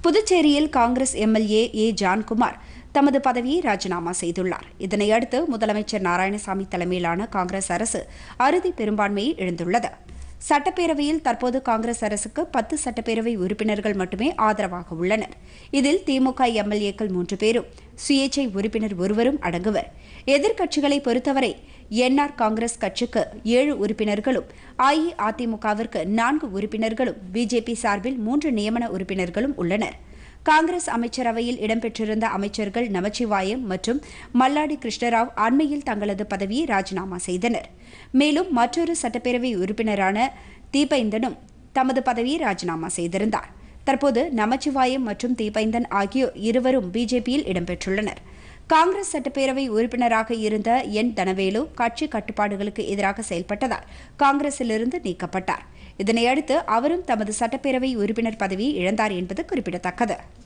புதுச்சேரியில் காங்கிரஸ் எம்எல்ஏ ஏ ஜான்குமார் தமது பதவியை ராஜினாமா செய்துள்ளார் இதனையடுத்து முதலமைச்சர் நாராயணசாமி தலைமையிலான காங்கிரஸ் அரசு அறுதி பெரும்பான்மையை இழந்துள்ளது சட்டப்பேரவையில் தற்போது காங்கிரஸ் அரசுக்கு பத்து சட்டப்பேரவை உறுப்பினர்கள் மட்டுமே ஆதரவாக உள்ளனர் இதில் திமுக எம்எல்ஏக்கள் மூன்று பேரும் சுயேச்சை உறுப்பினர் ஒருவரும் அடங்குவர் எதிர்க்கட்சிகளை பொறுத்தவரை என்ஆர் காங்கிரஸ் கட்சிக்கு ஏழு உறுப்பினர்களும் அஇஅதிமுகவிற்கு நான்கு உறுப்பினர்களும் பிஜேபி சார்பில் மூன்று நியமன உறுப்பினர்களும் உள்ளனர் காங்கிரஸ் அமைச்சரவையில் இடம்பெற்றிருந்த அமைச்சர்கள் நமச்சிவாயம் மற்றும் மல்லாடி கிருஷ்ணராவ் அண்மையில் தங்களது பதவியை ராஜினாமா செய்தனர் மேலும் மற்றொரு சட்டப்பேரவை உறுப்பினரான தீபைந்தனும் தமது பதவியை ராஜினாமா செய்திருந்தார் தற்போது நமச்சிவாயம் மற்றும் தீபைந்தன் ஆகியோர் இருவரும் பிஜேபியில் இடம்பெற்றுள்ளனர் காங்கிரஸ் சட்டப்பேரவை உறுப்பினராக இருந்த என் தனவேலு கட்சி கட்டுப்பாடுகளுக்கு எதிராக செயல்பட்டதால் காங்கிரசிலிருந்து நீக்கப்பட்டார் இதனையடுத்து அவரும் தமது சட்டப்பேரவை உறுப்பினர் பதவியை இழந்தார் என்பது குறிப்பிடத்தக்கது